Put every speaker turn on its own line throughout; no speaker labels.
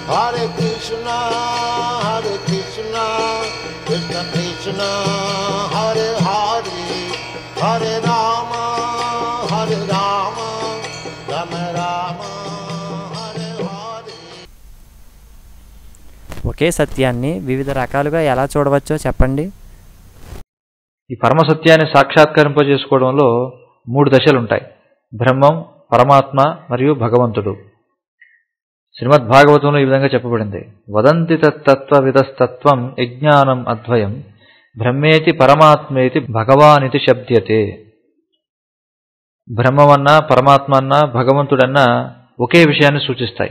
Hare Krishna, Hare Krishna, Krishna Krishna, Hare Hare, Hare Rama, Hare Rama, Rama Rama, Hare Hare.
ఒకే సత్యాన్ని వివిధ రకాలుగా ఎలా చూడవచ్చో చెప్పండి
ఈ పరమ సత్యాన్ని సాక్షాత్కరింపజేసుకోవడంలో మూడు దశలు ఉంటాయి బ్రహ్మం పరమాత్మ మరియు భగవంతుడు శ్రీమద్ భాగవతంలో ఈ విధంగా చెప్పబడింది వదంతి తత్వ విధస్తత్వం యజ్ఞానం అద్వయం బ్రహ్మేతి పరమాత్మేతి భగవానితి శబ్ద్యతే బ్రహ్మమన్నా పరమాత్మ అన్నా భగవంతుడన్నా ఒకే విషయాన్ని సూచిస్తాయి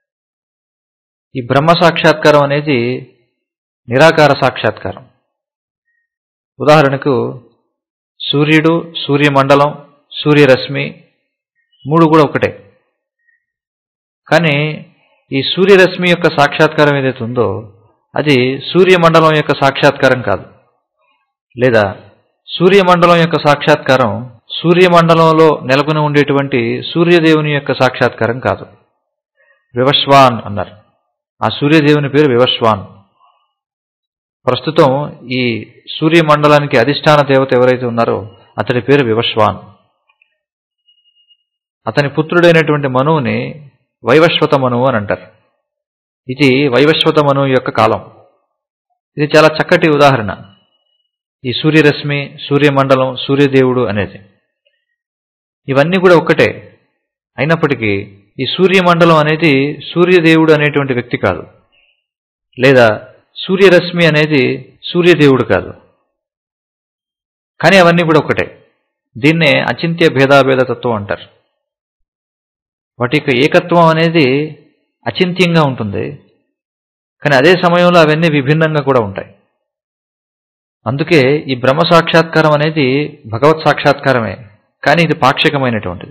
ఈ బ్రహ్మ సాక్షాత్కారం అనేది నిరాకార సాక్షాత్కారం ఉదాహరణకు సూర్యుడు సూర్యమండలం సూర్యరశ్మి మూడు కూడా ఒకటే కానీ ఈ సూర్యరశ్మి యొక్క సాక్షాత్కారం ఏదైతే ఉందో అది సూర్యమండలం యొక్క సాక్షాత్కారం కాదు లేదా సూర్యమండలం యొక్క సాక్షాత్కారం సూర్యమండలంలో నెలకొని ఉండేటువంటి సూర్యదేవుని యొక్క సాక్షాత్కారం కాదు వివస్వాన్ అన్నారు ఆ సూర్యదేవుని పేరు వివస్వాన్ ప్రస్తుతం ఈ సూర్యమండలానికి అధిష్టాన దేవత ఎవరైతే ఉన్నారో అతడి పేరు వివస్వాన్ అతని పుత్రుడైనటువంటి మనువుని వైవస్వత మనువు అని అంటారు ఇది వైవస్వత మనువు యొక్క కాలం ఇది చాలా చక్కటి ఉదాహరణ ఈ సూర్యరశ్మి సూర్యమండలం సూర్యదేవుడు అనేది ఇవన్నీ కూడా ఒక్కటే అయినప్పటికీ ఈ సూర్యమండలం అనేది సూర్యదేవుడు అనేటువంటి వ్యక్తి కాదు లేదా సూర్యరశ్మి అనేది సూర్యదేవుడు కాదు కానీ అవన్నీ కూడా ఒకటే దీన్నే అచింత్య భేదాభేద తత్వం అంటారు వాటి యొక్క ఏకత్వం అనేది అచింత్యంగా ఉంటుంది కానీ అదే సమయంలో అవన్నీ విభిన్నంగా కూడా ఉంటాయి అందుకే ఈ బ్రహ్మ సాక్షాత్కారం అనేది భగవత్ సాక్షాత్కారమే కానీ ఇది పాక్షికమైనటువంటిది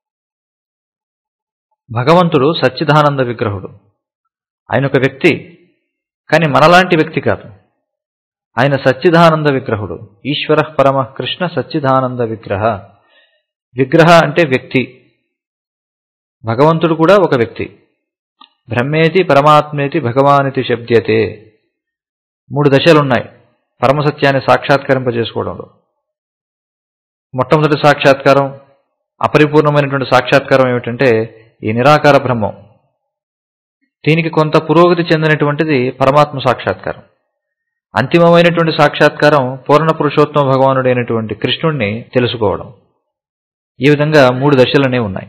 భగవంతుడు సచ్చిదానంద విగ్రహుడు ఆయన ఒక వ్యక్తి కానీ మనలాంటి వ్యక్తి కాదు ఆయన సచ్చిదానంద విగ్రహుడు ఈశ్వర పరమ కృష్ణ సచ్చిదానంద విగ్రహ విగ్రహ అంటే వ్యక్తి భగవంతుడు కూడా ఒక వ్యక్తి బ్రహ్మేతి పరమాత్మేతి భగవానితి శబ్ద్యతే మూడు దశలున్నాయి పరమసత్యాన్ని సాక్షాత్కరింపజేసుకోవడంలో మొట్టమొదటి సాక్షాత్కారం అపరిపూర్ణమైనటువంటి సాక్షాత్కారం ఏమిటంటే ఈ నిరాకార బ్రహ్మం దీనికి కొంత పురోగతి చెందినటువంటిది పరమాత్మ సాక్షాత్కారం అంతిమమైనటువంటి సాక్షాత్కారం పూర్ణ పురుషోత్తమ భగవానుడైనటువంటి కృష్ణుణ్ణి తెలుసుకోవడం ఈ విధంగా మూడు దశలనే ఉన్నాయి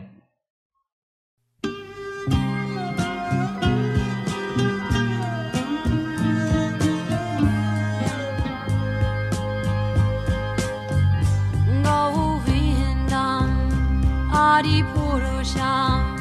Govindam Adipurusha